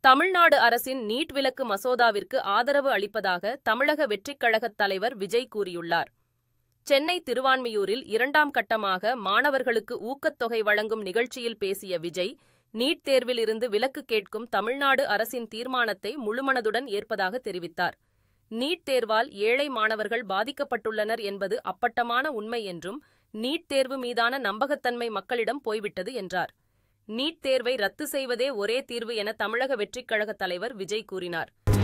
தமிழ்நாடு அரசின் நீட் விலக்கு மசோதாவிற்கு ஆதரவு அளிப்பதாக தமிழக வெற்றிக் கழகத் தலைவர் விஜய் கூறியுள்ளார் சென்னை திருவான்மியூரில் இரண்டாம் கட்டமாக மாணவர்களுக்கு ஊக்கத்தொகை வழங்கும் நிகழ்ச்சியில் பேசிய விஜய் நீட் தேர்வில் இருந்து விலக்கு கேட்கும் தமிழ்நாடு அரசின் தீர்மானத்தை முழுமனதுடன் ஏற்பதாக தெரிவித்தார் நீட் தேர்வால் ஏழை மாணவர்கள் பாதிக்கப்பட்டுள்ளனர் என்பது அப்பட்டமான உண்மை என்றும் நீட் தேர்வு மீதான நம்பகத்தன்மை மக்களிடம் போய்விட்டது என்றார் நீட் தேர்வை ரத்து செய்வதே ஒரே தீர்வு என தமிழக வெற்றிக் கழகத் தலைவர் விஜய் கூறினார்